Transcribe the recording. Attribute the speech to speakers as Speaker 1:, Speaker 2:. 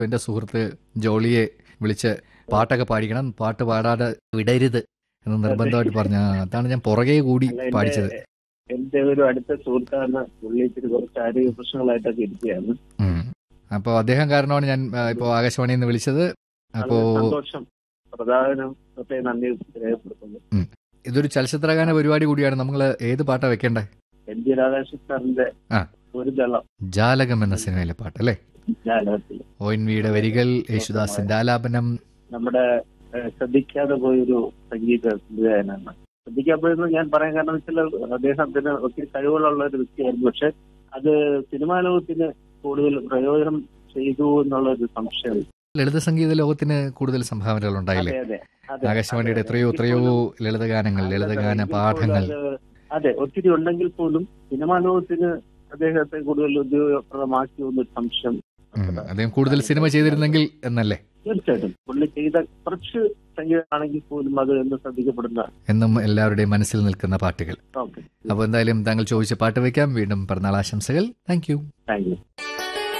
Speaker 1: എൻ്റെ സുഹൃത്ത് ജോളിയെ വിളിച്ച് പാട്ടൊക്കെ പാടിക്കണം പാട്ട് പാടാതെ വിടരുത് എന്ന് നിർബന്ധമായിട്ട് പറഞ്ഞു ആ, അതാണ് ഞാൻ പുറകെ കൂടി
Speaker 2: അല്ല, എന്റെ-
Speaker 1: പാടിച്ചത്
Speaker 2: എന്റെ ഒരു അടുത്ത സുഹൃത്താണ് പുള്ളി ഇച്ചിരി കുറച്ച് ആരോഗ്യ പ്രശ്നങ്ങളായിട്ടൊക്കെ ഇരിക്കുകയാണ്
Speaker 1: ഉം. അപ്പോൾ അദ്ദേഹം കാരണമാണ് ഞാൻ ആ, ഇപ്പോൾ ആകാശവാണിയിൽ നിന്ന് വിളിച്ചത് അപ്പോൾ
Speaker 2: വളരെ സന്തോഷം പ്രധാനം ഒക്കെ നന്ദി രേഖപ്പെടുത്തുന്നു
Speaker 1: ഇതൊരു ചലച്ചിത്രഗാന പരിപാടി കൂടിയാണ് നമ്മൾ ഏത് പാട്ടാ വെക്കേണ്ടേ
Speaker 2: എൻ ജി രാധാകൃഷ്ണൻ സാറിന്റെ
Speaker 1: ആ.
Speaker 2: ഒരു ദളം
Speaker 1: ജാലകം എന്ന സിനിമയിലെ പാട്ട് അല്ലേ
Speaker 2: ജാലകത്തിൽ
Speaker 1: ഒ എൻ വിയുടെ വരികൾ യേശുദാസിന്റെ ആലാപനം
Speaker 2: നമ്മുടെ ഏഹ്, ശ്രദ്ധിക്കാതെ പോയൊരു സംഗീത സംവിധായകനാണ് ശ്രദ്ധിക്കാപ്പോയെന്ന് ഞാൻ പറയാൻ കാരണം വെച്ചാൽ അദ്ദേഹത്തിന് ഒത്തിരി കഴിവുകളുള്ള ഒരു വ്യക്തിയായിരുന്നു പക്ഷെ അത് സിനിമാ ലോകത്തിന് കൂടുതൽ പ്രയോജനം ചെയ്തു എന്നുള്ള ഒരു സംശയം
Speaker 1: ലളിത സംഗീത ലോകത്തിന് കൂടുതൽ സംഭാവനകൾ ഉണ്ടായില്ലേ
Speaker 2: അതെ അതെ അതെ
Speaker 1: ആകാശവാണിയുടെ
Speaker 2: അതെ.
Speaker 1: എത്രയോ എത്രയോ ലളിതഗാനങ്ങൾ ലളിതഗാന
Speaker 2: എങ്കിൽ
Speaker 1: പാഠങ്ങൾ
Speaker 2: പോലും അത് അതെ ഒത്തിരി ഉണ്ടെങ്കിൽ പോലും സിനിമാ ലോകത്തിന് അദ്ദേഹത്തെ കൂടുതൽ ഉപയോഗപ്രദമാക്കി എന്നൊരു സംശയം
Speaker 1: ഉം. അദ്ദേഹം കൂടുതൽ സിനിമ ചെയ്തിരുന്നെങ്കിൽ എന്നല്ലേ
Speaker 2: തീർച്ചയായിട്ടും പുള്ളി ചെയ്ത കുറച്ച് സംഗീതമാണെങ്കിൽ പോലും അത് എന്ന് ശ്രദ്ധിക്കപ്പെടുന്ന
Speaker 1: എന്നും എല്ലാവരുടെയും മനസ്സിൽ നിൽക്കുന്ന പാട്ടുകൾ
Speaker 2: ഓക്കെ
Speaker 1: അപ്പോൾ എന്തായാലും താങ്കൾ ചോദിച്ച പാട്ട് വയ്ക്കാം വീണ്ടും പിറന്നാൾ ആശംസകൾ താങ്ക് യു
Speaker 2: താങ്ക് യു